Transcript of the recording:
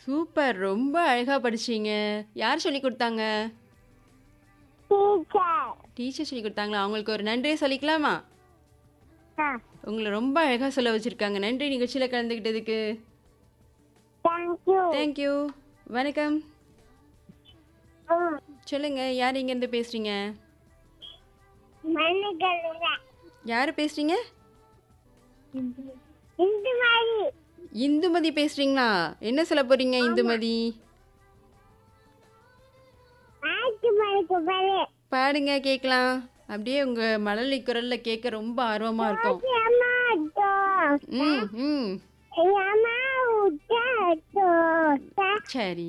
Super. ரொம்ப அழகா படிச்சீங்க. யார் சொல்லிக் குடுத்தாங்க? டீச்சர் டீச்சர் சொல்லிக் குடுத்தாங்களா? அவங்களுக்கு ஒரு நன்றி சொல்லிக்கலாமா? ஆ உங்கள ரொம்ப அழகா சொல்ல வச்சிருக்காங்க. நன்றி நிகழ்ச்சியில கலந்துக்கிட்டதுக்கு. Thank you thank you. வணக்கம். ம் சொல்லுங்க. யார் எங்கேருந்து பேசுறீங்க? மன்னிக்கலுங்க யாரு பேசுறீங்க? இந்த மாதிரி இந்துமதி பேசுறீங்களா? என்ன சொல்லப் போறீங்க இந்துமதி? ஆட்டு மணிக்கு பாரு பாடுங்க கேக்கலாம். அப்படியே உங்க மழலை குரல்ல கேட்க ரொம்ப ஆர்வமா இருக்கும். ஏமாட்டோ ம், ம். ஏமா விட்டோ சரி.